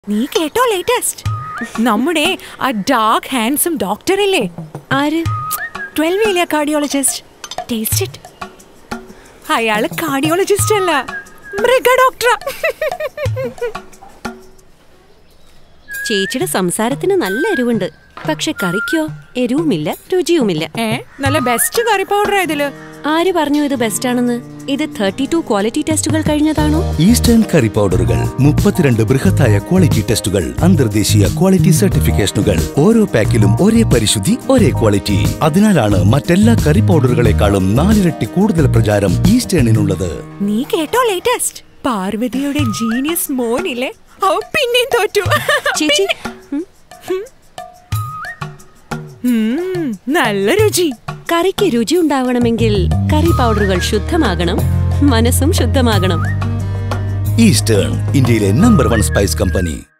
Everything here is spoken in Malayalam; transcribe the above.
നീ കേട്ടോ ലേറ്റസ്റ്റ് നമ്മുടെ ആ ഡാർക്ക് ഹാൻസം ഡോക്ടർ ഇല്ലേ ആര് ട്വൽവ് ഏലിയ കാർഡിയോളജിസ്റ്റ് ടേസ്റ്റ് ഇറ്റ് അയാള് കാർഡിയോളജിസ്റ്റ് അല്ല മൃഗ ഡോക്ടറാ ചേച്ചിയുടെ സംസാരത്തിന് നല്ല എരിവുണ്ട് പക്ഷെ കറിക്കോ എരിവുമില്ല രുചിയുമില്ല ഏ നല്ല ബെസ്റ്റ് കറി പൗഡർ ഇതില് ആര് പറഞ്ഞു ഇത് ബെസ്റ്റ് ആണെന്ന് ഇത് തേർട്ടി ടു ക്വാളിറ്റി ടെസ്റ്റുകൾ കഴിഞ്ഞതാണോ ഈസ്റ്റേൺ കറി പൗഡറുകൾ മുപ്പത്തിരണ്ട് ബൃഹത്തായ ക്വാളിറ്റി ടെസ്റ്റുകൾ അന്തർദേശീയ ക്വാളിറ്റി സർട്ടിഫിക്കേഷനുകൾ ഓരോ പാക്കിലും ഒരേ പരിശുദ്ധി ഒരേ ക്വാളിറ്റി അതിനാലാണ് മറ്റെല്ലാ കറി പൗഡറുകളെക്കാളും നാലിരട്ടി കൂടുതൽ പ്രചാരം ഈസ്റ്റേണിനുള്ളത് നീ കേട്ടോ ലേറ്റസ്റ്റ് പാർവതിയുടെ ജീനിയസ് മോനില്ലേ അവൻ പിന്നെയും തോറ്റു ചേച്ചി ഉം, ഉം, നല്ല രുചി കറിക്ക് രുചി ഉണ്ടാവണമെങ്കിൽ കറി പൗഡറുകൾ ശുദ്ധമാകണം മനസ്സും ശുദ്ധമാകണം ഈസ്റ്റേൺ ഇന്ത്യയിലെ നമ്പർ വൺ സ്പൈസ് കമ്പനി